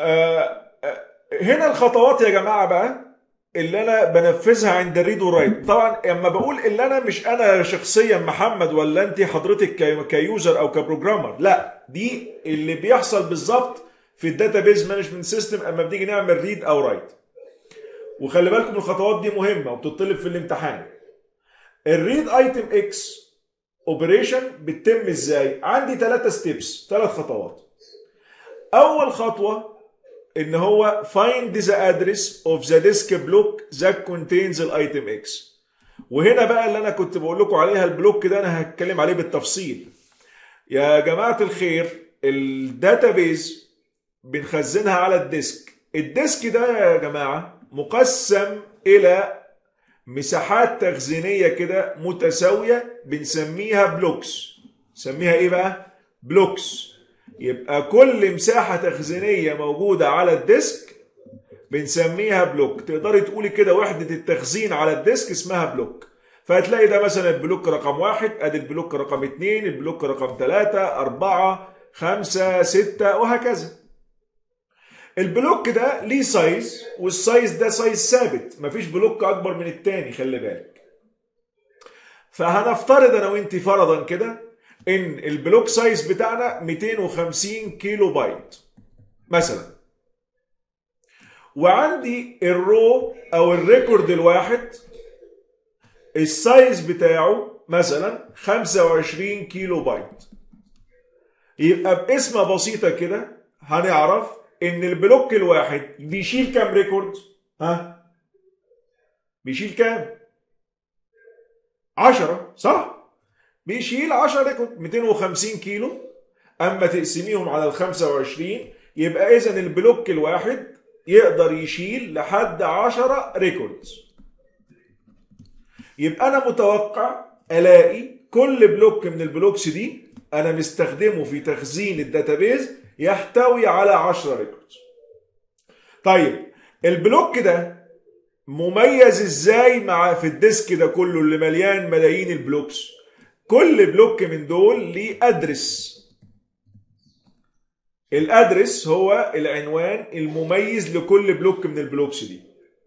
آه آه هنا الخطوات يا جماعه بقى اللي انا بنفذها عند الريد ورايت طبعا اما بقول اللي انا مش انا شخصيا محمد ولا انت حضرتك كي- كيوزر او كبروجرامر لا دي اللي بيحصل بالظبط في الداتابيز مانجمنت سيستم اما بنيجي نعمل ريد او رايت وخلي بالكم الخطوات دي مهمه وبتطلب في الامتحان الريد ايتم اكس اوبريشن بتتم ازاي عندي ثلاثة ستيبس ثلاث خطوات اول خطوه ان هو find the address of the disk block that contains الايتم x وهنا بقى اللي انا كنت بقول لكم عليها البلوك ده انا هتكلم عليه بالتفصيل يا جماعه الخير الداتابيز بنخزنها على الديسك الديسك ده يا جماعه مقسم الى مساحات تخزينيه كده متساويه بنسميها بلوكس نسميها ايه بقى بلوكس يبقى كل مساحه تخزينيه موجوده على الديسك بنسميها بلوك تقدري تقولي كده وحده التخزين على الديسك اسمها بلوك فهتلاقي ده مثلا البلوك رقم واحد ادي البلوك رقم اتنين البلوك رقم تلاتة اربعة خمسة ستة وهكذا البلوك ده ليه سايز والسايز ده سايز ثابت مفيش بلوك اكبر من التاني خلي بالك فهنفترض انا وانت فرضا كده ان البلوك سايز بتاعنا 250 كيلو بايت مثلا وعندي الرو او الريكورد الواحد السايز بتاعه مثلا 25 كيلو بايت يبقى باسمه بسيطه كده هنعرف ان البلوك الواحد بيشيل كام ريكورد ها بيشيل كام 10 صح بيشيل 10 ريكورد 250 كيلو اما تقسميهم على ال 25 يبقى اذا البلوك الواحد يقدر يشيل لحد 10 ريكوردز يبقى انا متوقع الاقي كل بلوك من البلوكس دي انا مستخدمه في تخزين الداتابيز يحتوي على 10 ريكوردز طيب البلوك ده مميز ازاي مع في الديسك ده كله اللي مليان ملايين البلوكس كل بلوك من دول ليه ادرس الادرس هو العنوان المميز لكل بلوك من البلوكس دي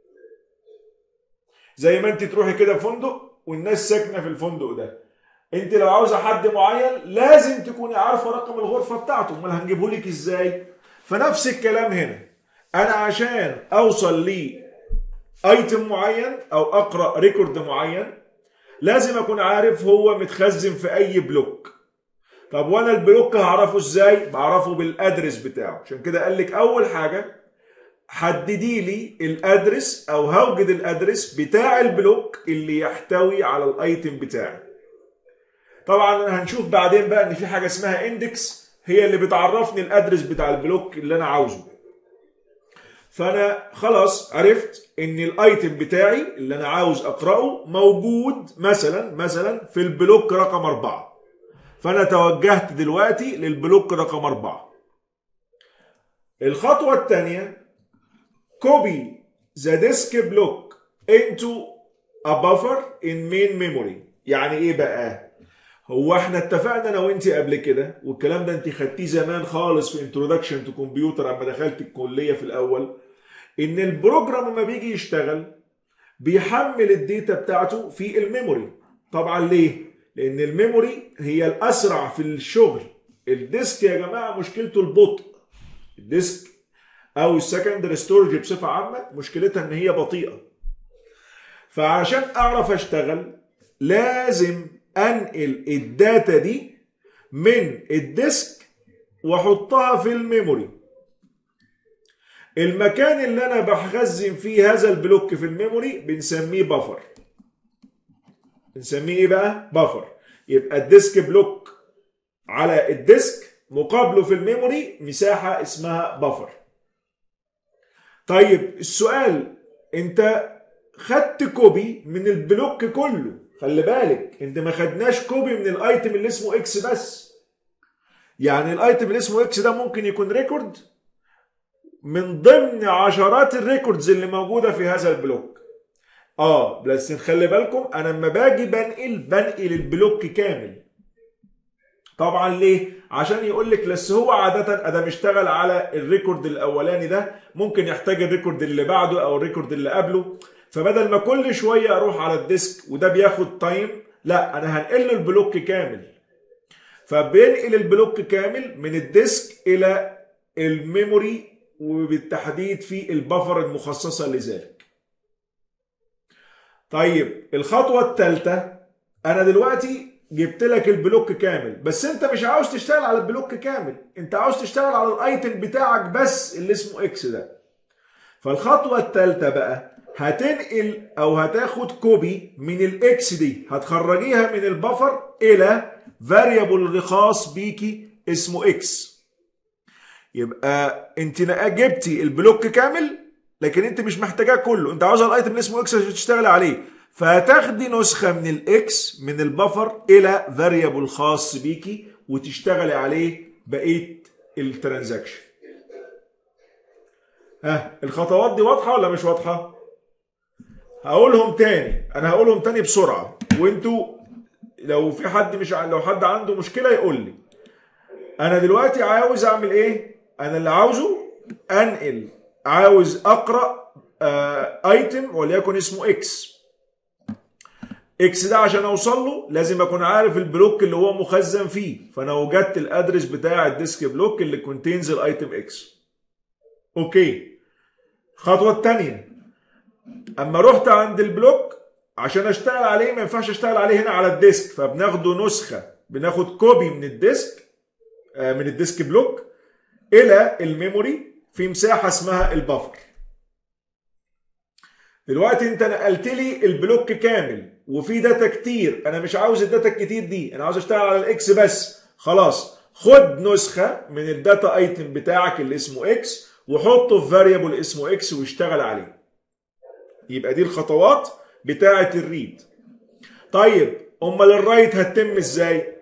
زي ما انت تروحي كده فندق والناس ساكنه في الفندق ده انت لو عاوزه حد معين لازم تكوني عارفه رقم الغرفه بتاعته امال هنجيبه لك ازاي فنفس الكلام هنا انا عشان اوصل لي ايتم معين او اقرا ريكورد معين لازم اكون عارف هو متخزن في اي بلوك طب وانا البلوك هعرفه ازاي بعرفه بالادرس بتاعه عشان كده قال لك اول حاجه حددي لي الادرس او هوجد الادرس بتاع البلوك اللي يحتوي على الايتم بتاعي طبعا هنشوف بعدين بقى ان في حاجه اسمها اندكس هي اللي بتعرفني الادرس بتاع البلوك اللي انا عاوزه فانا خلاص عرفت ان الايتم بتاعي اللي انا عاوز اقراه موجود مثلا مثلا في البلوك رقم أربعة فانا توجهت دلوقتي للبلوك رقم أربعة الخطوة الثانية copy the disk block into a buffer in main memory يعني ايه بقى هو احنا اتفقنا انا وانت قبل كده والكلام ده انت خدتيه زمان خالص في انترودكشن تو كمبيوتر اما دخلت الكليه في الاول ان البروجرام لما بيجي يشتغل بيحمل الداتا بتاعته في الميموري طبعا ليه لان الميموري هي الاسرع في الشغل الديسك يا جماعه مشكلته البطء الديسك او السكندري ستورج بصفه عامه مشكلتها ان هي بطيئه فعشان اعرف اشتغل لازم انقل الداتا دي من الديسك واحطها في الميموري المكان اللي انا بخزن فيه هذا البلوك في الميموري بنسميه بفر بنسميه ايه بقى بفر يبقى الديسك بلوك على الديسك مقابله في الميموري مساحه اسمها بفر طيب السؤال انت خدت كوبي من البلوك كله خلي بالك انت ما خدناش كوبي من الايتم اللي اسمه اكس بس يعني الايتم اللي اسمه اكس ده ممكن يكون ريكورد من ضمن عشرات الريكوردز اللي موجوده في هذا البلوك اه بس خلي بالكم انا لما باجي بنقل بنقل البلوك كامل طبعا ليه عشان يقول لك بس هو عاده ادام اشتغل على الريكورد الاولاني ده ممكن يحتاج الريكورد اللي بعده او الريكورد اللي قبله فبدل ما كل شويه اروح على الديسك وده بياخد تايم لا انا هنقل له البلوك كامل فبينقل البلوك كامل من الديسك الى الميموري وبالتحديد في البفر المخصصه لذلك طيب الخطوه الثالثه انا دلوقتي جبت لك البلوك كامل بس انت مش عاوز تشتغل على البلوك كامل انت عاوز تشتغل على الايتم بتاعك بس اللي اسمه اكس ده فالخطوه الثالثه بقى هتنقل او هتاخد كوبي من الاكس دي هتخرجيها من البفر الى فاريبل خاص بيكي اسمه اكس يبقى انت جبتي البلوك كامل لكن انت مش محتاجاه كله انت عاوزه الايتم اللي اسمه اكس عشان تشتغلي عليه فهتاخدي نسخه من الاكس من البفر الى فاريبل خاص بيكي وتشتغلي عليه بقيه الترانزاكشن ها الخطوات دي واضحه ولا مش واضحه هقولهم تاني انا هقولهم تاني بسرعه وانتوا لو في حد مش ع- لو حد عنده مشكله يقول لي انا دلوقتي عاوز اعمل ايه انا اللي عاوزه انقل عاوز اقرا آه ايتم وليكن اسمه اكس اكس ده عشان اوصل له لازم اكون عارف البلوك اللي هو مخزن فيه فانا وجدت الادرس بتاع الديسك بلوك اللي كونتينز الايتم اكس اوكي الخطوه الثانيه اما رحت عند البلوك عشان اشتغل عليه ما ينفعش اشتغل عليه هنا على الديسك فبناخده نسخه بناخد كوبي من الديسك آه، من الديسك بلوك الى الميموري في مساحه اسمها البفر دلوقتي انت نقلت لي البلوك كامل وفي داتا كتير انا مش عاوز الداتا الكتير دي انا عاوز اشتغل على الاكس بس خلاص خد نسخه من الداتا ايتم بتاعك اللي اسمه اكس وحطه في فاريبل اسمه اكس واشتغل عليه يبقى دي الخطوات بتاعه الريد طيب امال الرايت هتتم ازاي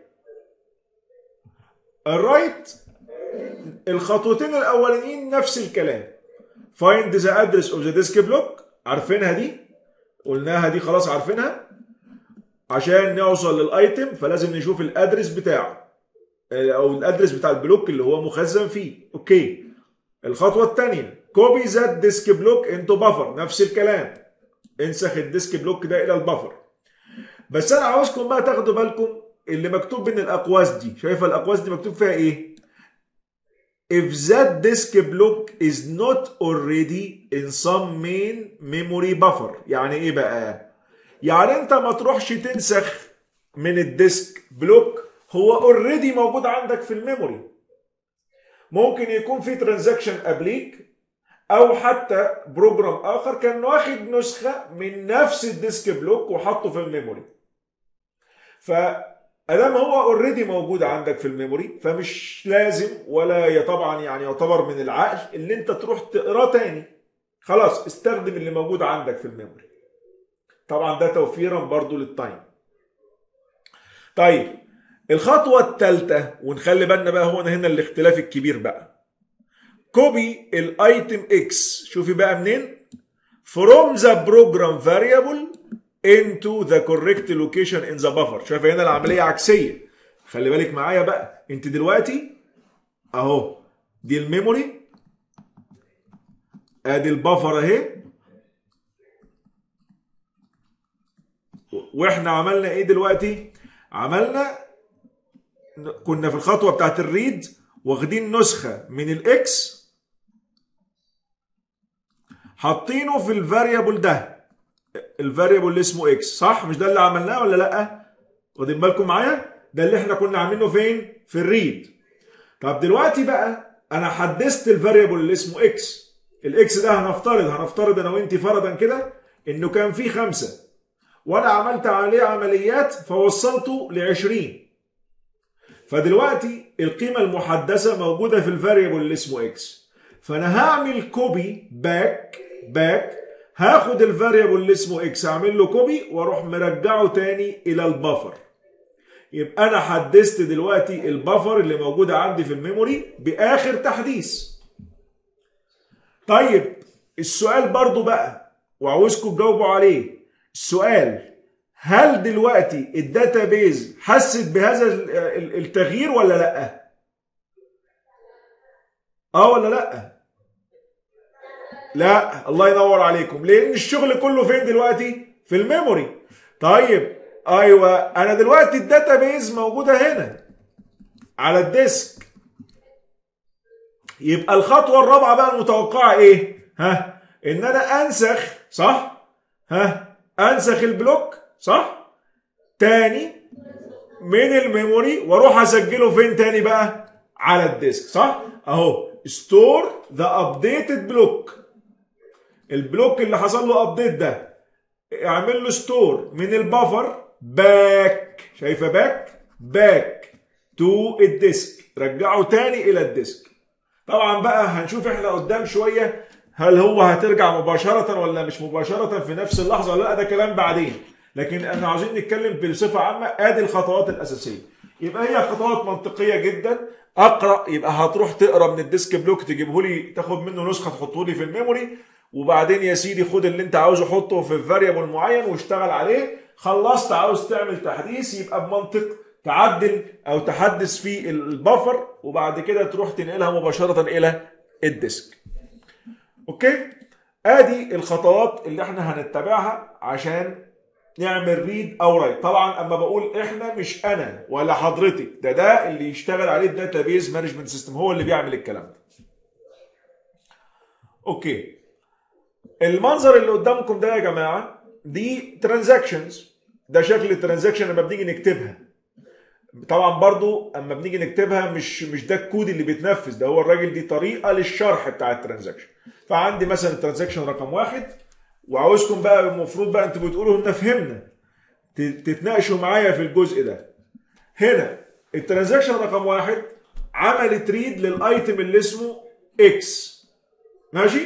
الرايت الخطوتين الاولانيين نفس الكلام find the address of the disk block عارفينها دي قلناها دي خلاص عارفينها عشان نوصل للايتم فلازم نشوف الادرس بتاعه او الادرس بتاع البلوك اللي هو مخزن فيه اوكي الخطوه الثانيه كوبي ذات ديسك بلوك انتو بفر نفس الكلام انسخ الديسك بلوك ده الى البفر بس انا عاوزكم بقى تاخدوا بالكم اللي مكتوب بين الاقواس دي شايفه الاقواس دي مكتوب فيها ايه if that disk block is not already in some main memory buffer يعني ايه بقى يعني انت ما تروحش تنسخ من الديسك بلوك هو اوريدي موجود عندك في الميموري ممكن يكون في ترانزاكشن قبليك او حتى بروجرام اخر كان واخد نسخه من نفس الديسك بلوك وحطه في الميموري فادام هو اوريدي موجود عندك في الميموري فمش لازم ولا طبعا يعني يعتبر من العقل اللي انت تروح تقراه تاني خلاص استخدم اللي موجود عندك في الميموري طبعا ده توفيرا برضو للتايم طيب الخطوة الثالثة ونخلي بالنا بقى هو هنا الاختلاف الكبير بقى كوبي الايتم اكس شوفي بقى منين from the program variable into the correct location in the buffer شايف هنا العملية عكسية خلي بالك معايا بقى انت دلوقتي اهو دي الميموري ادي البفر اهي واحنا عملنا ايه دلوقتي عملنا كنا في الخطوه بتاعت الريد واخدين نسخه من الاكس حاطينه في الفاريبل ده الفاريبل اللي اسمه اكس صح مش ده اللي عملناه ولا لا واخدين بالكم معايا ده اللي احنا كنا عاملينه فين في الريد طب دلوقتي بقى انا حدثت الفاريبل اللي اسمه اكس الاكس ده هنفترض هنفترض انا وانت فرضا كده انه كان فيه خمسه وانا عملت عليه عمليات فوصلته ل 20 فدلوقتي القيمه المحدثه موجوده في الفاريبل اللي اسمه اكس فانا هعمل كوبي باك باك هاخد الفاريبل اللي اسمه اكس اعمل له كوبي واروح مرجعه تاني الى البفر يبقى انا حدثت دلوقتي البفر اللي موجوده عندي في الميموري باخر تحديث طيب السؤال برضو بقى وعاوزكم تجاوبوا عليه السؤال هل دلوقتي الداتابيز حست بهذا التغيير ولا لا اه ولا لا لا الله ينور عليكم لان الشغل كله فين دلوقتي في الميموري طيب ايوه انا دلوقتي الداتابيز موجوده هنا على الديسك يبقى الخطوه الرابعه بقى المتوقعه ايه ها ان انا انسخ صح ها انسخ البلوك صح تاني من الميموري واروح اسجله فين تاني بقى على الديسك صح اهو ستور ذا ابديتد بلوك البلوك اللي حصل له ابديت ده اعمل له ستور من البفر باك شايفه باك باك تو الديسك رجعه تاني الى الديسك طبعا بقى هنشوف احنا قدام شويه هل هو هترجع مباشره ولا مش مباشره في نفس اللحظه ولا لا ده كلام بعدين لكن احنا عاوزين نتكلم بصفه عامه ادي الخطوات الاساسيه يبقى هي خطوات منطقيه جدا اقرا يبقى هتروح تقرا من الديسك بلوك تجيبه لي تاخد منه نسخه تحطه لي في الميموري وبعدين يا سيدي خد اللي انت عاوزه حطه في فاريبل معين واشتغل عليه خلصت عاوز تعمل تحديث يبقى بمنطق تعدل او تحدث في البفر وبعد كده تروح تنقلها مباشره الى الديسك اوكي ادي الخطوات اللي احنا هنتبعها عشان نعمل ريد او رايت طبعا اما بقول احنا مش انا ولا حضرتك ده ده اللي يشتغل عليه الداتابيز مانجمنت سيستم هو اللي بيعمل الكلام ده اوكي المنظر اللي قدامكم ده يا جماعه دي ترانزاكشنز ده شكل الترانزاكشن لما بنيجي نكتبها طبعا برضو اما بنيجي نكتبها مش مش ده الكود اللي بيتنفذ ده هو الراجل دي طريقه للشرح بتاع الترانزاكشن فعندي مثلا الترانزاكشن رقم واحد وعاوزكم بقى المفروض بقى انتوا بتقولوا ان فهمنا تتناقشوا معايا في الجزء ده هنا الترانزاكشن رقم واحد عملت ريد للايتم اللي اسمه اكس ماشي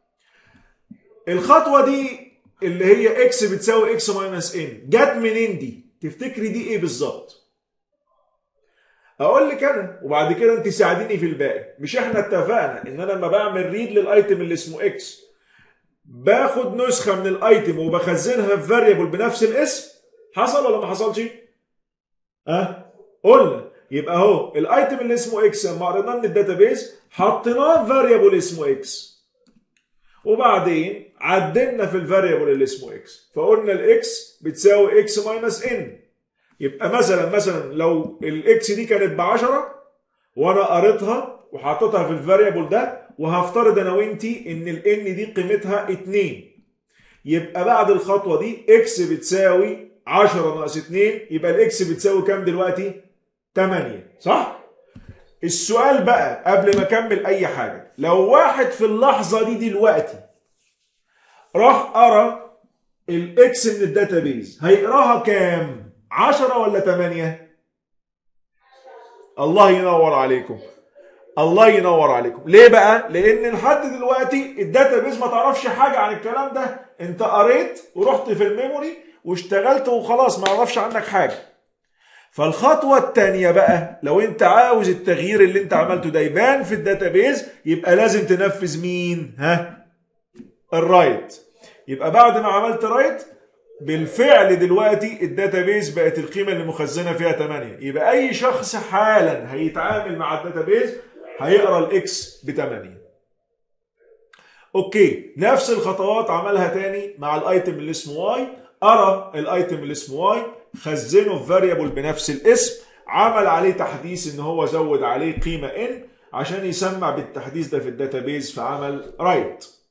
الخطوه دي اللي هي اكس بتساوي اكس ماينس ان جت منين دي تفتكري دي ايه بالظبط اقول لك انا وبعد كده انت ساعديني في الباقي مش احنا اتفقنا ان انا لما بعمل ريد للايتم اللي اسمه اكس باخد نسخه من الايتم وبخزنها في فاريبل بنفس الاسم حصل ولا ما حصلش اه قلنا يبقى اهو الايتم اللي اسمه اكس لما قريناه من الداتابيز حطيناه في فاريبل اسمه اكس وبعدين عدلنا في الفاريبل اللي اسمه اكس فقلنا الاكس بتساوي اكس ماينس ان يبقى مثلا مثلا لو الاكس دي كانت ب 10 وانا قريتها وحطيتها في الفاريبل ده وهفترض انا وانتي ان الان دي قيمتها 2 يبقى بعد الخطوه دي اكس بتساوي 10 ناقص 2 يبقى الاكس بتساوي كام دلوقتي 8 صح السؤال بقى قبل ما اكمل اي حاجه لو واحد في اللحظه دي دلوقتي راح قرا الاكس من الداتابيز هيقراها كام 10 ولا 8 الله ينور عليكم الله ينور عليكم ليه بقى لان لحد دلوقتي الداتابيز ما تعرفش حاجه عن الكلام ده انت قريت ورحت في الميموري واشتغلت وخلاص ما اعرفش عنك حاجه فالخطوه الثانيه بقى لو انت عاوز التغيير اللي انت عملته ده يبان في الداتابيز يبقى لازم تنفذ مين ها الرايت يبقى بعد ما عملت رايت بالفعل دلوقتي الداتابيز بقت القيمه اللي مخزنه فيها 8 يبقى اي شخص حالا هيتعامل مع الداتابيز هيقرا الاكس ب 8 اوكي نفس الخطوات عملها تاني مع الايتم اللي اسمه واي قرا الايتم اللي اسمه واي خزنه في فاريبل بنفس الاسم عمل عليه تحديث ان هو زود عليه قيمه ان عشان يسمع بالتحديث ده في الداتابيز فعمل رايت